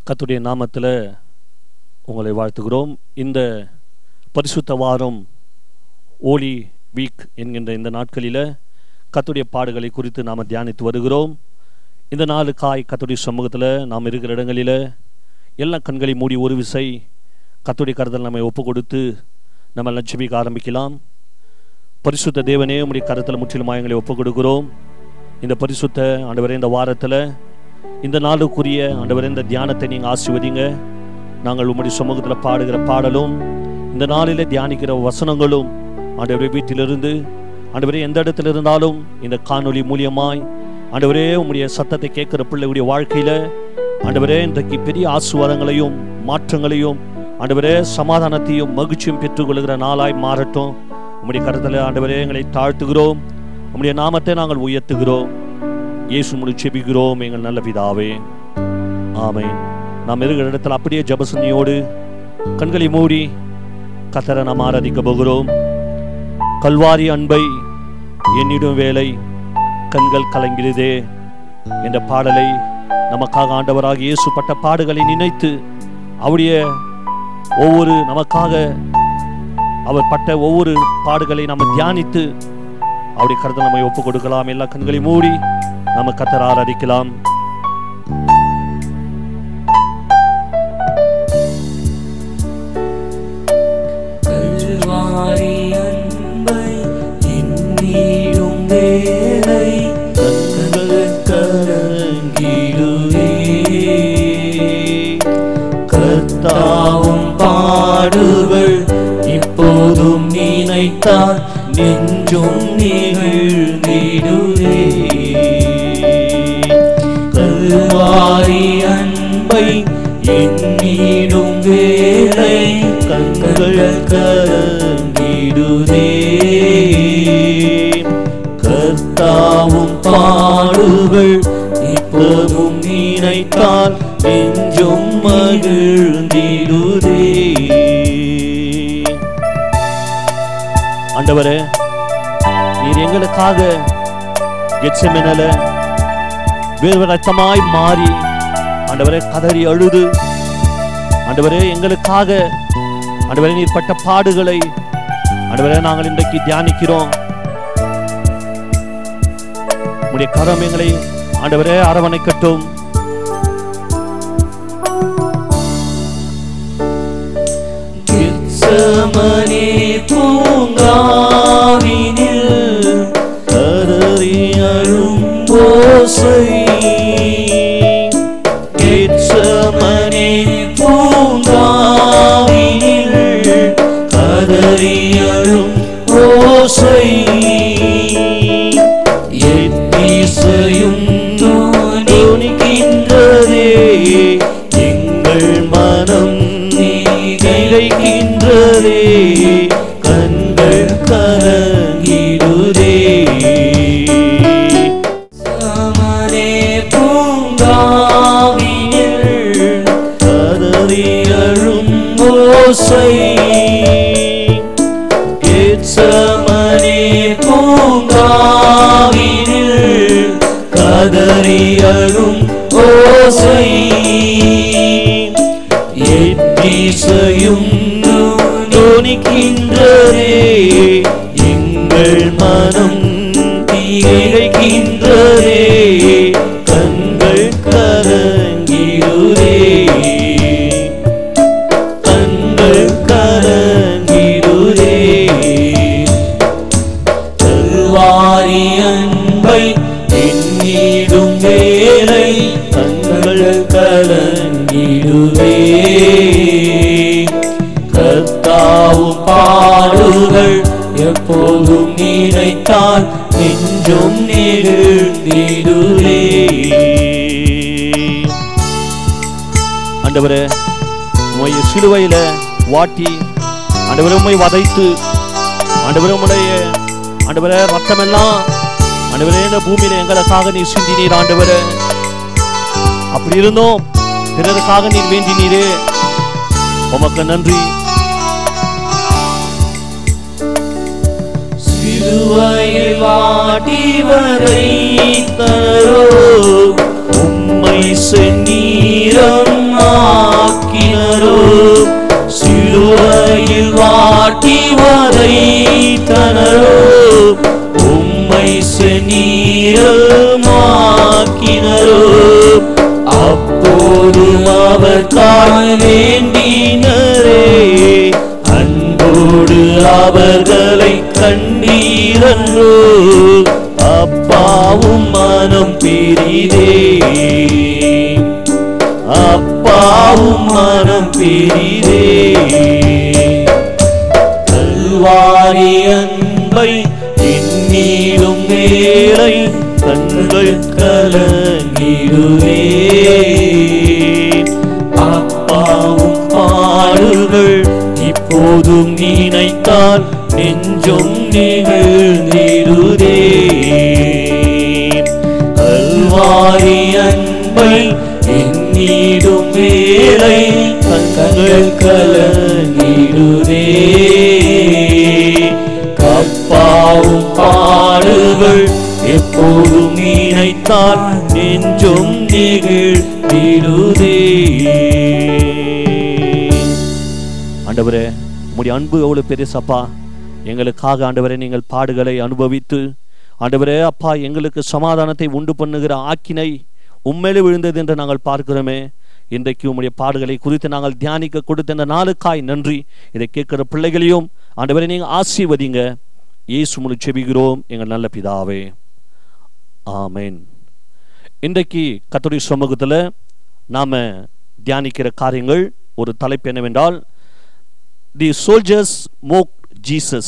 கர்த்தருடைய நாமத்தில் உங்களை வாழ்த்துகிறோம் இந்த பரிசுத்த வாரம் ஓலி வீக் என்கின்ற இந்த நாட்களில் கர்த்தருடைய பாடுகளை குறித்து நாம் தியானித்து வருகிறோம் இந்த நாலு காய் கர்த்தருடைய சமூகத்தில் நாம் இருக்கிற இடங்களில் எல்லா கண்களை மூடி ஒரு விசை கர்த்தருடைய கருத்தில் நம்மை ஒப்பு கொடுத்து நம்ம லட்சுமிக்கு ஆரம்பிக்கலாம் பரிசுத்த தேவனே உம்முடைய கருத்தில் முற்றிலுமாக எங்களை ஒப்பு கொடுக்கிறோம் இந்த பரிசுத்த ஆண்டவரே இந்த வாரத்தில் இந்த நாளுக்குரிய ஆண்டவரே இந்த தியானத்தை நீங்கள் ஆசிர்வதிங்க நாங்கள் உம்முடைய சமூகத்தில் பாடுகிற பாடலும் இந்த நாளில் தியானிக்கிற வசனங்களும் ஆண்டவரே வீட்டிலிருந்து ஆண்டவரே எந்த இடத்துல இருந்தாலும் இந்த காணொளி மூலியமாய் ஆண்டவரே உம்முடைய சத்தத்தை கேட்கிற பிள்ளைகளுடைய வாழ்க்கையில் ஆண்டவரே இன்றைக்கு பெரிய ஆசுவாதங்களையும் மாற்றங்களையும் ஆண்டவரே சமாதானத்தையும் மகிழ்ச்சியும் பெற்றுக்கொள்கிற நாளாய் மாறட்டும் உம்முடைய கருத்தில் ஆண்டவரே எங்களை தாழ்த்துகிறோம் உம்முடைய நாமத்தை நாங்கள் உயர்த்துகிறோம் இயேசு முடி செபிக்கிறோம் எங்கள் நல்ல பிதாவே ஆமென் நாம் இருக்கிற இடத்துல அப்படியே ஜபசனியோடு கண்களை மூடி கத்தரை நாம் ஆராதிக்க போகிறோம் கல்வாரி அன்பை என்னிடும் வேலை கண்கள் கலங்கிடுதே என்ற பாடலை நமக்காக ஆண்டவராக இயேசு பட்ட பாடுகளை நினைத்து அவருடைய ஒவ்வொரு நமக்காக அவர் பட்ட ஒவ்வொரு பாடுகளை நாம் தியானித்து அவருடைய கருத்தை நம்மை ஒப்பு கொடுக்கலாம் எல்லா கண்களை மூடி நாம கத்தர் ஆராதிக்கலாம் கல்வாரி அன்பை எண்ணிடும் வேளை கண்கள் கலங்கிடுவே கர்த்தாவும் பாடுகள் இப்போதும் நினைத்தால் நெஞ்சும் நெகிழ்ந்திடுவே கல்வாரி அன்பை எண்ணிடும் வேளை கண்கள் கலங்கிடுதே கர்த்தாவும் பாடுகள் இப்போதும் நினைத்தால் நெஞ்சும் மகிழ்ந்திடுதே ஆண்டவரே நீர் எங்களுக்காக கெட்சமெனல வேறு ரத்தமாய் மாறி ஆண்டவரே கதறி அழுது ஆண்டவரே எங்களுக்காக ஆண்டவரே நீர் பட்ட பாடுகளை ஆண்டவரே நாங்கள் இன்றைக்கு தியானிக்கிறோம் உடைய கரம் எங்களை ஆண்டவரே அரவணைக்கட்டும் கிச்சமனே பூங்காவினில் கதறி அழும் ஓசை கிச்சமனே பூங்காவினில் கதறி அழும் ஓசை எத்திசையும் தோணிக்கின்றதே எங்கள் மனம் நீகைக்கின்றதே கண்கள் கலங்கிடுதே சமனே பூங்காவினில் கதறி அழும் ஓசை கேட்சமனே பூங்காவினில் கதறி அழும் ஓசை எத்திசையும் தோணிக்கின்றதே எங்கள் மனம் தீழைக்கின்றதே கண்கள் கலங்கிடுதே கண்கள் கலங்கிடுதே கல்வாரி அன்பை எண்ணிடும் வேலை கண்கள் கலங்கிடுவே கர்த்தாவும் பாடுகள் எப்போதும் நினைத்தால் நெஞ்சும் நெகிழ்ந்திடுவே ஆண்டவரே உம்முடைய சிலுவையில வாட்டி ஆண்டவரே உம்மை வதைத்து ஆண்டவரே உம்முடைய ஆண்டவரே ரத்தமெல்லாம் ஆண்டவரே இந்த பூமியில எங்களுக்காக நீ சிந்தினீர் ஆண்டவரே அப்படி இருந்தோம் பிறருக்காக நீர் வேண்டினீரே உமக்கு நன்றி சிலுவையில் வாடி வரை தரோ உம்மை செந்நீரம் அவர்களை கண்ணீரன்றோ அப்பாவும் மனம் பெரிதே அப்பாவும் மனம் பெரிதே கல்வாரி அன்பை எண்ணீடும் வேலை கண்கள் கலங்கிடுவே அப்பாவும் பாடுகள் இப்போதும் நினைத்தால் நெஞ்சும் நிகழ்ந்திடுதே கல்வாரி அன்பை எண்ணீடும் வேலை கண்கள் கலங்கிடுதே கப்பாவும் பாடுகள் எப்போதும் நினைத்தால் நெஞ்சும் நிகழ்ந்திடுதே ஆண்டவரே உம்முடைய அன்பு எவ்வளவு பெருசப்பா எங்களுக்காக ஆண்டவரே நீங்கள் பாடுகளை அனுபவித்து ஆண்டவரே அப்பா எங்களுக்கு சமாதானத்தை உண்டு பண்ணுகிற ஆக்கினை உண்மையிலே விழுந்தது என்று நாங்கள் பார்க்கிறோமே இன்றைக்கு உம்முடைய பாடுகளை குறித்து நாங்கள் தியானிக்க கொடுத்த இந்த நாளுக்காய் நன்றி இதை கேட்கிற பிள்ளைகளையும் ஆண்டவரை நீங்கள் ஆசீர்வதிங்க இயேசு முழு செபிக்கிறோம் எங்கள் நல்ல பிதாவே ஆமென் இன்றைக்கு கத்தோடைய சமூகத்தில் நாம் தியானிக்கிற காரியங்கள் ஒரு தலைப்பு என்னவென்றால் தி சோல்ஜர்ஸ் மோக் ஜீசஸ்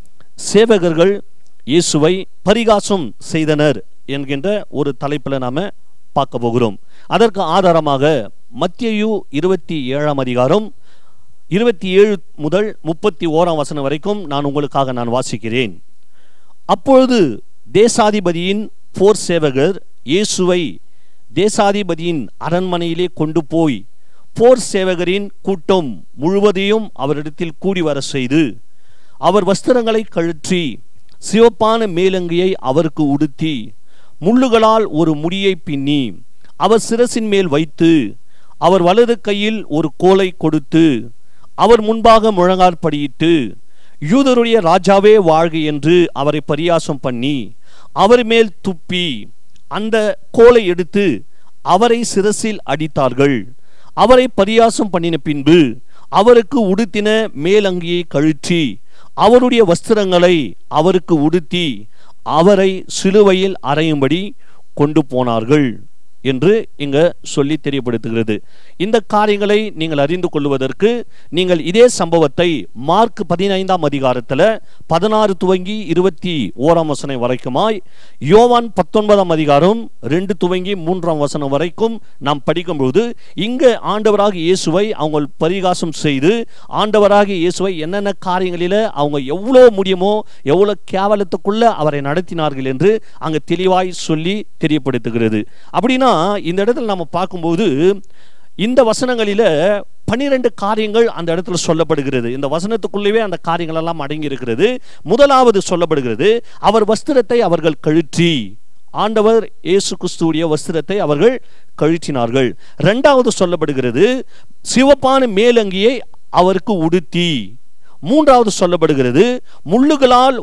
சேவகர்கள் இயேசுவை பரிகாசம் செய்தனர் என்கின்ற ஒரு தலைப்பில் நாம் பார்க்க போகிறோம் அதற்கு ஆதாரமாக மத்தியு இருபத்தி ஏழாம் அதிகாரம் இருபத்தி ஏழு முதல் முப்பத்தி ஓராம் வசனம் வரைக்கும் நான் உங்களுக்காக நான் வாசிக்கிறேன் அப்பொழுது தேசாதிபதியின் போர் சேவகர் இயேசுவை தேசாதிபதியின் அரண்மனையிலே கொண்டு போய் போர் சேவகரின் கூட்டம் முழுவதையும் அவரிடத்தில் கூடி வர செய்து அவர் வஸ்திரங்களை கழற்றி சிவப்பான மேலங்கியை அவருக்கு உடுத்தி முள்ளுகளால் ஒரு முடியை பின்னி அவர் சிரசின் மேல் வைத்து அவர் வலது கையில் ஒரு கோலை கொடுத்து அவர் முன்பாக முழங்காற்படியிட்டு யூதருடைய ராஜாவே வாழ்க என்று அவரை பரியாசம் பண்ணி அவர் மேல் துப்பி அந்த கோலை எடுத்து அவரை சிரசில் அடித்தார்கள் அவரை பரியாசம் பண்ணின பின்பு அவருக்கு உடுத்தின மேலங்கியை கழற்றி அவருடைய வஸ்திரங்களை அவருக்கு உடுத்தி அவரை சிலுவையில் அறையும்படி கொண்டு போனார்கள் என்று இங்க சொல்லி தெரியப்படுத்துகிறது இந்த காரியங்களை நீங்கள் அறிந்து கொள்வதற்கு நீங்கள் இதே சம்பவத்தை மார்க் பதினைந்தாம் அதிகாரத்தில் பதினாறு துவங்கி இருபத்தி ஓராம் வசனம் வரைக்குமாய் யோவான் பத்தொன்பதாம் அதிகாரம் ரெண்டு துவங்கி மூன்றாம் வசனம் வரைக்கும் நாம் படிக்கும்போது இங்க ஆண்டவராக இயேசுவை அவங்க பரிகாசம் செய்து ஆண்டவராக இயேசுவை என்னென்ன காரியங்களில் அவங்க எவ்வளோ முடியுமோ எவ்வளோ கேவலத்துக்குள்ள அவரை நடத்தினார்கள் என்று அங்க தெளிவாய் சொல்லி தெரியப்படுத்துகிறது அப்படின்னா இந்த இடத்துல நம்ம பார்க்கும்போது இந்த வசனங்களில பனிரெண்டு காரியங்கள் அந்த இடத்துல சொல்லப்படுகிறது இந்த வசனத்துக்குள்ளேயே அந்த காரியங்கள் எல்லாம் அடங்கி இருக்கிறது முதலாவது சொல்லப்படுகிறது அவர் வஸ்திரத்தை அவர்கள் கழுற்றி ஆண்டவர் இயேசு கிறிஸ்துவுடைய வஸ்திரத்தை அவர்கள் கழிச்சினார்கள் இரண்டாவது சொல்லப்படுகிறது சிவப்பான மேலங்கியை அவருக்கு உடுத்தி மூன்றாவது சொல்லப்படுகிறது முள்ளுகளால்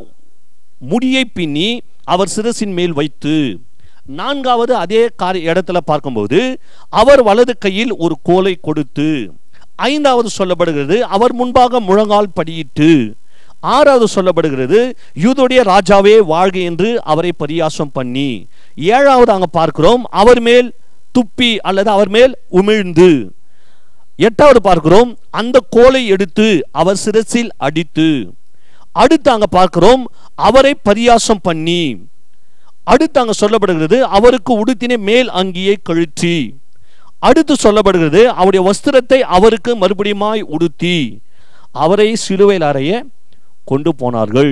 முடியை பின்னி அவர் சிரசின் மேல் வைத்து நான்காவது அதே காரிய இடத்துல பார்க்கும்போது அவர் வலது கையில் ஒரு கோலை கொடுத்து ஐந்தாவது சொல்லப்படுகிறது அவர் முன்பாக முழங்கால் படியிட்டு ஆறாவது சொல்லப்படுகிறது யூதோடைய ராஜாவே வாழ்க என்று அவரை பரியாசம் பண்ணி ஏழாவது அங்க பார்க்கிறோம் அவர் மேல் துப்பி அல்லது அவர் மேல் உமிழ்ந்து எட்டாவது பார்க்கிறோம் அந்த கோலை எடுத்து அவர் சிரசில் அடித்து அடுத்து அங்க பார்க்கிறோம் அவரை பரியாசம் பண்ணி அடுத்து அங்க சொல்லப்படுகிறது அவருக்கு உடுத்தின மேல் அங்கியை கழுற்றி அடுத்து சொல்லப்படுகிறது அவருடைய வஸ்திரத்தை அவருக்கு மறுபடியுமாய் உடுத்தி அவரை சிலுவையில் அறைய கொண்டு போனார்கள்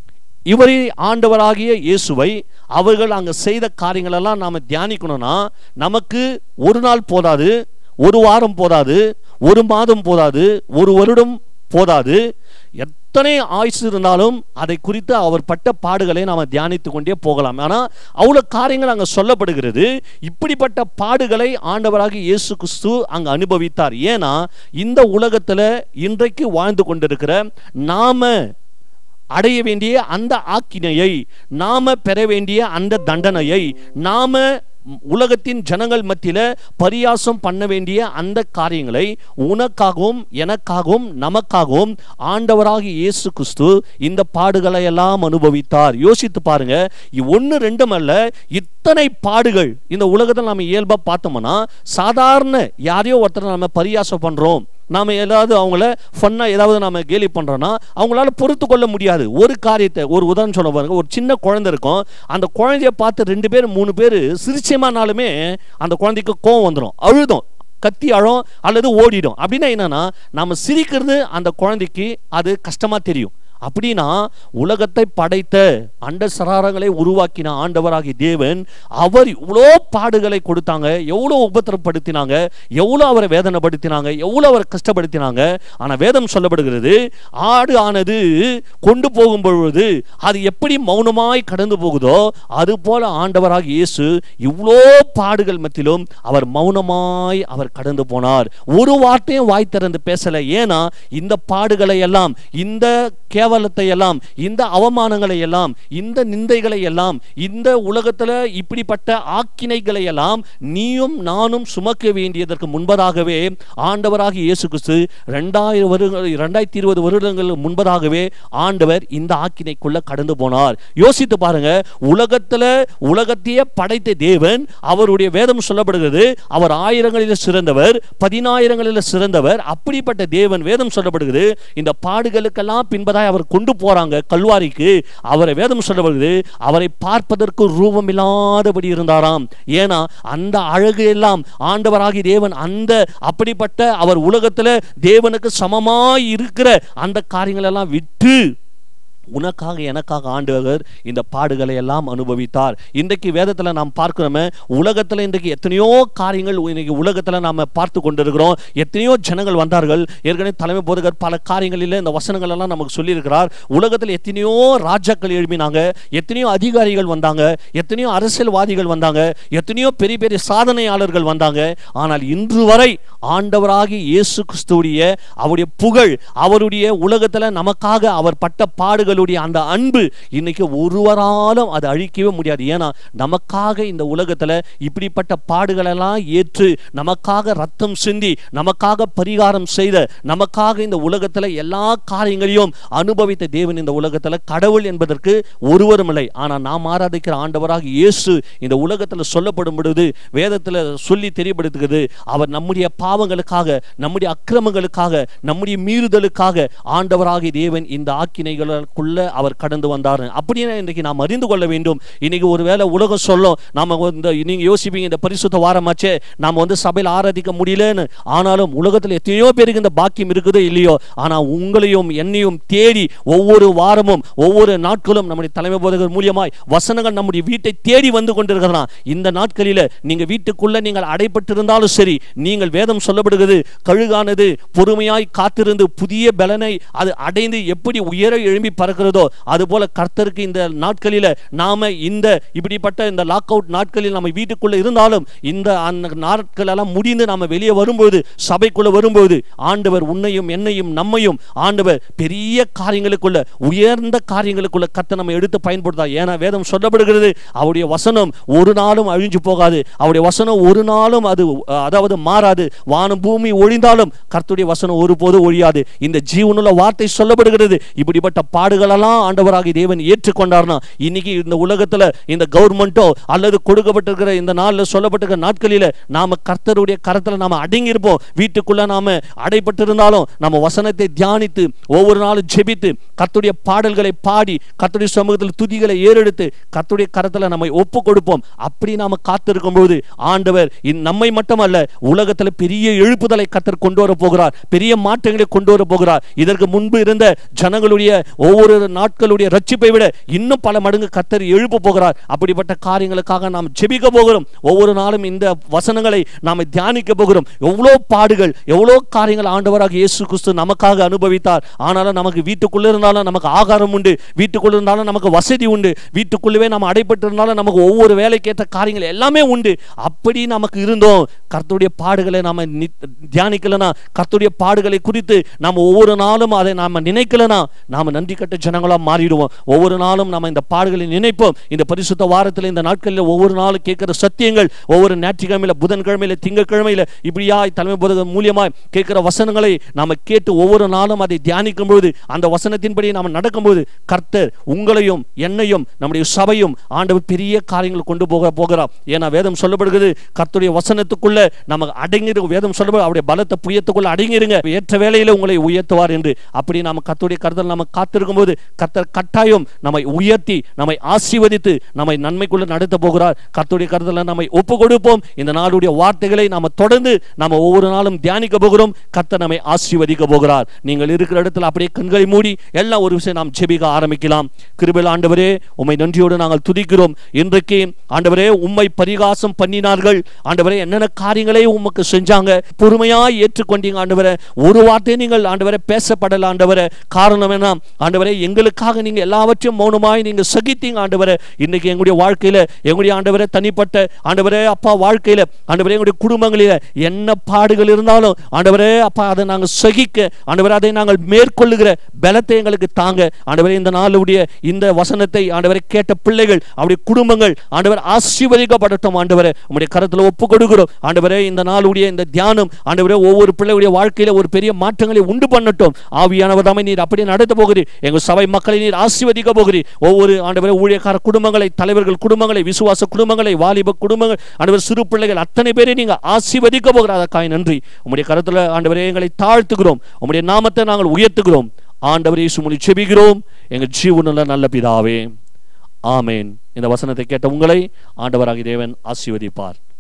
இவரை ஆண்டவராகிய இயேசுவை அவர்கள் அங்க செய்த காரியங்களெல்லாம் நாம தியானிக்கணும்னா நமக்கு ஒரு நாள் போதாது ஒரு வாரம் போதாது ஒரு மாதம் போதாது ஒரு வருடம் போதாது எத்தனை ஆயுசு இருந்தாலும் அதை குறித்து அவர் பட்ட பாடுகளை நாம் தியானித்து கொண்டே போகலாம் ஆனால் அவ்வளோ காரியங்கள் அங்கே சொல்லப்படுகிறது இப்படிப்பட்ட பாடுகளை ஆண்டவராக இயேசு கிறிஸ்து அங்கே அனுபவித்தார் ஏன்னா இந்த உலகத்தில் இன்றைக்கு வாழ்ந்து கொண்டிருக்கிற நாம அடைய வேண்டிய அந்த ஆக்கினையை நாம பெற வேண்டிய அந்த தண்டனையை நாம உலகத்தின் ஜனங்கள் மத்தியில பரியாசம் பண்ண வேண்டிய அந்த காரியங்களை உனக்காகவும் எனக்காகவும் நமக்காகவும் ஆண்டவராகிய இயேசு கிறிஸ்து இந்த பாடுகளை எல்லாம் அனுபவித்தார் யோசித்து பாருங்க ஒன்று ரெண்டும் அல்ல இத்தனை பாடுகள் இந்த உலகத்தில் நம்ம இயல்பா பார்த்தோம்னா சாதாரண யாரையோ ஒருத்தர் நம்ம பரியாசம் பண்றோம் நாம ஏதாவது அவங்கள ஃபன்னா ஏதாவது நாம கேலி பண்றோம்னா அவங்களால பொறுத்து கொள்ள முடியாது ஒரு காரியத்தை ஒரு உதாரணம் சொல்ல பாருங்க ஒரு சின்ன குழந்தை இருக்கும் அந்த குழந்தைய பார்த்து ரெண்டு பேர் மூணு பேர் சிரிச்சமானாலுமே அந்த குழந்தைக்கு கோவம் வந்துடும் அழுதும் கத்தி அழும் அல்லது ஓடிடும் அப்படின்னா என்னன்னா நம்ம சிரிக்கிறது அந்த குழந்தைக்கு அது கஷ்டமா தெரியும் அப்படின்னா உலகத்தை படைத்த அண்ட சராரங்களை உருவாக்கின ஆண்டவராகிய தேவன் அவர் இவ்வளோ பாடுகளை கொடுத்தாங்க எவ்வளோ உபத்திரப்படுத்தினாங்க எவ்வளோ அவரை வேதனைப்படுத்தினாங்க எவ்வளோ அவரை கஷ்டப்படுத்தினாங்க ஆனால் வேதம் சொல்லப்படுகிறது ஆடு ஆனது கொண்டு போகும் பொழுது அது எப்படி மௌனமாய் கடந்து போகுதோ அது போல ஆண்டவராகிய இயேசு இவ்வளோ பாடுகள் மத்தியிலும் அவர் மௌனமாய் அவர் கடந்து போனார் ஒரு வார்த்தையும் வாய் திறந்து பேசல ஏன்னா இந்த பாடுகளை எல்லாம் இந்த கேவலத்தை எல்லாம் இந்த அவமானங்களை எல்லாம் இந்த நிந்தைகளை எல்லாம் இந்த உலகத்துல இப்படிப்பட்ட ஆக்கினைகளை எல்லாம் நீயும் நானும் சுமக்க வேண்டியதற்கு முன்பதாகவே ஆண்டவராகிய இயேசு கிறிஸ்து ரெண்டாயிரம் வருட ரெண்டாயிரத்தி இருபது வருடங்கள் முன்பதாகவே ஆண்டவர் இந்த ஆக்கினைக்குள்ள கடந்து போனார் யோசித்து பாருங்க உலகத்துல உலகத்தையே படைத்த தேவன் அவருடைய வேதம் சொல்லப்படுகிறது அவர் ஆயிரங்களில் சிறந்தவர் பதினாயிரங்களில் சிறந்தவர் அப்படிப்பட்ட தேவன் வேதம் சொல்லப்படுகிறது இந்த பாடுகளுக்கெல்லாம் பின்பதாய் அவர் கொண்டு போறாங்க கல்வாரிக்கு அவரை வேதம் சொல்லப்படுகிறது அவரை பார்ப்பதற்கு ரூபம் இல்லாதபடி இருந்தாராம் ஏன்னா அந்த அழகு எல்லாம் ஆண்டவராகி தேவன் அந்த அப்படிப்பட்ட அவர் உலகத்துல தேவனுக்கு சமமாய் இருக்கிற அந்த காரியங்கள் எல்லாம் விட்டு உனக்காக எனக்காக ஆண்டவர் இந்த பாடுகளை எல்லாம் அனுபவித்தார் இன்றைக்கு வேதத்தில் நாம் பார்க்கிறோமே உலகத்தில் இன்றைக்கு எத்தனையோ காரியங்கள் இன்னைக்கு உலகத்தில் நாம் பார்த்து கொண்டிருக்கிறோம் எத்தனையோ ஜனங்கள் வந்தார்கள் ஏற்கனவே தலைமை போதகர் பல காரியங்களில் இந்த வசனங்கள் எல்லாம் நமக்கு சொல்லியிருக்கிறார் உலகத்தில் எத்தனையோ ராஜாக்கள் எழுப்பினாங்க எத்தனையோ அதிகாரிகள் வந்தாங்க எத்தனையோ அரசியல்வாதிகள் வந்தாங்க எத்தனையோ பெரிய பெரிய சாதனையாளர்கள் வந்தாங்க ஆனால் இன்று வரை ஆண்டவராகி இயேசு கிறிஸ்துவுடைய அவருடைய புகழ் அவருடைய உலகத்தில் நமக்காக அவர் பட்ட பாடுகள் அவர்களுடைய அந்த அன்பு இன்னைக்கு ஒருவராலும் அதை அழிக்கவே முடியாது ஏன்னா நமக்காக இந்த உலகத்துல இப்படிப்பட்ட பாடுகளெல்லாம் ஏற்று நமக்காக ரத்தம் சிந்தி நமக்காக பரிகாரம் செய்த நமக்காக இந்த உலகத்துல எல்லா காரியங்களையும் அனுபவித்த தேவன் இந்த உலகத்துல கடவுள் என்பதற்கு ஒருவரும் இல்லை ஆனா நாம் ஆராதிக்கிற ஆண்டவராக இயேசு இந்த உலகத்துல சொல்லப்படும் பொழுது வேதத்துல சொல்லி தெரியப்படுத்துகிறது அவர் நம்முடைய பாவங்களுக்காக நம்முடைய அக்கிரமங்களுக்காக நம்முடைய மீறுதலுக்காக ஆண்டவராகிய தேவன் இந்த ஆக்கினைகளுக்குள்ள அவர் கடந்து வந்தார் அப்படின்னு இன்றைக்கு நாம் அறிந்து கொள்ள வேண்டும் இன்னைக்கு ஒருவேளை உலகம் சொல்லும் நாம இந்த நீங்க யோசிப்பீங்க இந்த பரிசுத்த வாரமாச்சே நாம வந்து சபையில் ஆராதிக்க முடியலன்னு ஆனாலும் உலகத்தில் எத்தனையோ பேருக்கு இந்த பாக்கியம் இருக்குதோ இல்லையோ ஆனா உங்களையும் என்னையும் தேடி ஒவ்வொரு வாரமும் ஒவ்வொரு நாட்களும் நம்முடைய தலைமை போதகர் மூலியமாய் வசனங்கள் நம்முடைய வீட்டை தேடி வந்து கொண்டிருக்கிறதா இந்த நாட்களில நீங்க வீட்டுக்குள்ள நீங்கள் அடைப்பட்டிருந்தாலும் சரி நீங்கள் வேதம் சொல்லப்படுகிறது கழுகானது பொறுமையாய் காத்திருந்து புதிய பலனை அது அடைந்து எப்படி உயர எழும்பி பறக்கிறதோ அதுபோல கர்த்தருக்கு இந்த நாட்களில நாம இந்த இப்படிப்பட்ட இந்த லாக் அவுட் நாட்களில் நம்ம வீட்டுக்குள்ள இருந்தாலும் இந்த அந்த நாட்கள் எல்லாம் முடிந்து நாம வெளியே வரும்போது சபைக்குள்ள வரும்போது ஆண்டவர் உன்னையும் என்னையும் நம்மையும் ஆண்டவர் பெரிய காரியங்களுக்குள்ள உயர்ந்த காரியங்களுக்குள்ள கத்த நம்ம எடுத்து பயன்படுத்தா ஏன்னா வேதம் சொல்லப்படுகிறது அவருடைய வசனம் ஒரு நாளும் அழிஞ்சு போகாது அவருடைய வசனம் ஒரு நாளும் அது அஹ், அதாவது மாறாது வானம் பூமி ஒழிந்தாலும் கர்த்தருடைய வசனம் ஒருபோது ஒழியாது இந்த ஜீவனுள்ள வார்த்தை சொல்லப்படுகிறது இப்படிப்பட்ட பாடுகளெல்லாம் ஆண்டவராகி தேவன் ஏற்றுக்கொண்டார்னா இன்னைக்கு இந்த உலகத்துல இந்த கவர்மெண்ட்டோ அல்லது கொடுக்கப்பட்டிருக்கிற இந்த நாள்ல சொல்லப்பட்டிருக்கிற நாட்களில நாம கர்த்தருடைய கரத்துல நாம அடங்கி இருப்போம் வீட்டுக்குள்ள நாம அடைப்பட்டிருந்தாலும் நம்ம வசனத்தை தியானித்து ஒவ்வொரு நாளும் ஜெபித்து கர்த்தருடைய பாடல்களை பாடி கர்த்தருடைய சமூகத்தில் துதிகளை ஏறெடுத்து கர்த்தருடைய கரத்துல நம்மை ஒப்பு கொடுப்போம் அப்படி நாம காத்திருக்கும் போது ஆண்டவர் இந்த நம்மை மட்டுமல்ல உலகத்துல பெரிய எழுப்புதலை கர்த்தர் கொண்டு வர போகிறார் பெரிய மாற்றங்களை கொண்டு வர போகிறார் இதற்கு முன்பு இருந்த ஜனங்களுடைய ஒவ்வொரு நாட்களுடைய ரட்சிப்பை விட இன்னும் பல மடங்கு கர்த்தர் எழுப்ப போகிறார் அப்படிப்பட்ட காரியங்களுக்காக நாம் ஜெபிக்க போகிறோம் ஒவ்வொரு நாளும் இந்த வசனங்களை நாம் தியானிக்க போகிறோம் எவ்வளோ பாடுகள் எவ்வளோ காரியங்கள் ஆண்டவராக இயேசு கிறிஸ்து நமக்காக அனுபவித்தார் ஆனாலும் நமக்கு வீட்டுக்குள்ள இருந்தாலும் நமக்கு ஆகாரம் உண்டு வீட்டுக்குள்ள இருந்தாலும் நமக்கு வசதி உண்டு வீட்டுக்குள்ளவே நம்ம அடைப்பட்டு இருந்தாலும் நமக்கு ஒவ்வொரு வேலைக்கேற்ற காரியங்கள் எல்லாமே உண்டு அப்படி நமக்கு இருந்தோம் கர்த்தருடைய பாடுகளை நாம நி- தியானிக்கலனா கர்த்தருடைய பாடுகளை குறித்து நாம் ஒவ்வொரு நாளும் அதை நாம நினைக்கலனா நாம நன்றி கட்ட ஜனங்களா மாறிடுவோம் ஒவ்வொரு நாளும் நம்ம இந்த பாடுகளை நினைப்போம் இந்த பரிசுத்த வாரத்தில் இந்த நாட்களில் ஒவ்வொரு நாளும் கேட்கிற சத்தியங்கள் ஒவ்வொரு ஞாயிற்றுக்கிழமையில புதன்கிழமையில திங்கட்கிழமையில இப்படியாய் தலைமை போறது மூலியமாய் கேட்கிற வசனங்களை நாம கேட்டு ஒவ்வொரு நாளும் அதை தியானிக்கும் பொழுது அந்த வசனத்தின்படி நாம் நடக்கும்போது கர்த்தர் உங்களையும் என்னையும் நம்முடைய சபையும் ஆண்டவர் பெரிய காரியங்கள் கொண்டு போக போகிறார் ஏன்னா வேதம் சொல்லப்படுகிறது கர்த்தருடைய வசனத்துக்குள்ள நமக்கு அடங்கிரு வேதம் சொல்லப்படுது அவருடைய பலத்தை புயத்துக்குள்ள அடங்கிருங்க ஏற்ற வேளையில உங்களை உயர்த்துவார் என்று அப்படி நாம கர்த்தருடைய கருதல் நம்ம காத்திருக்கும் போது கர்த்தர் கட்டாயம் நம்மை உயர்த்தி நம்மை ஆசீர்வதித்து நம்மை நன்மைக்குள்ள நடத்த போகிறார் கர்த்தருடைய கருதலை நம்மை ஒப்பு கொடுப்போம் இந்த நாளுடைய வார்த்தைகளை நாம தொடர்ந்து நாம ஒவ்வொரு நாளும் தியானிக்க போகிறோம் கர்த்தர் நம்மை ஆசீர்வதிக்க போகிறார் நீங்கள் இருக்கிற இடத்துல அப்படியே கண்களை மூடி எல்லாம் ஒரு விஷயம் நாம் ஜெபிக்க ஆரம்பிக்கலாம் கிருபையில் ஆண்டவரே உம்மை நன்றியோடு நாங்கள் துதிக்கிறோம் இன்றைக்கு ஆண்டவரே உம்மை பரிகாசம் பண்ணினார்கள் ஆண்டவரே என்னென்ன காரியங்களை உமக்கு செஞ்சாங்க பொறுமையாய் ஏற்றுக்கொண்டீங்க ஆண்டவரே ஒரு வார்த்தை நீங்கள் ஆண்டவரே பேசப்படல ஆண்டவரே காரணம் என்ன ஆண்டவரே எங்களுக்காக நீங்க எல்லாவற்றையும் மௌனமாய் நீங்க சகித்தீங்க ஆண்டவரே இன்னைக்கு எங்களுடைய வாழ்க்கையில எங்களுடைய ஆண்டவரே தனிப்பட்ட ஆண்டவரே அப்பா வாழ்க்கையில ஆண்டவரே எங்களுடைய குடும்பங்களில என்ன பாடுகள் இருந்தாலும் ஆண்டவரே அப்பா அதை நாங்கள் சகிக்க ஆண்டவரே அதை நாங்கள் மேற்கொள்ளுகிற பலத்தை எங்களுக்கு தாங்க ஆண்டவரே இந்த நாளுடைய இந்த வசனத்தை ஆண்டவரை கேட்ட பிள்ளைகள் அவருடைய குடும்பங்கள் ஆண்டவர் ஆசீர்வதிக்கப்படட்டும் ஆண்டவரே உங்களுடைய கரத்துல ஒப்பு கொடுக்கிறோம் ஆண்டவரே இந்த நாளுடைய இந்த தியானம் ஆண்டவரே ஒவ்வொரு பிள்ளையுடைய வாழ்க்கையில ஒரு பெரிய மாற்றங்களை உண்டு பண்ணட்டும் ஆவியானவர் தாமே நீர் அப்படியே நடத்த போகிறீர் எங்கள் சபை மக்களை நீர் ஆசீர்வதிக்க போகிறீர் ஒவ்வொரு ஆண்டவரே ஊழியக்கார குடும்பங்களை தலைவர்கள் குடும்பங்களை விசுவாச குடும்பங்களை வாலிப குடும்பங்கள் ஆண்டவர் சிறு பிள்ளைகள் அத்தனை பேரை நீங்க ஆசீர்வதிக்க போகிற அதற்காக நன்றி உங்களுடைய கருத்துல ஆண்டவரே எங்களை தாழ்த்துகிறோம் உங்களுடைய நாமத்தை நாங்கள் உயர்த்துகிறோம் ஆண்டவரே சுமொழி செபிக்கிறோம் எங்கள் ஜீவனுள்ள நல்ல பிதாவே ஆமேன் இந்த வசனத்தை கேட்ட உங்களை ஆண்டவராகிய தேவன் ஆசீர்வதிப்பார்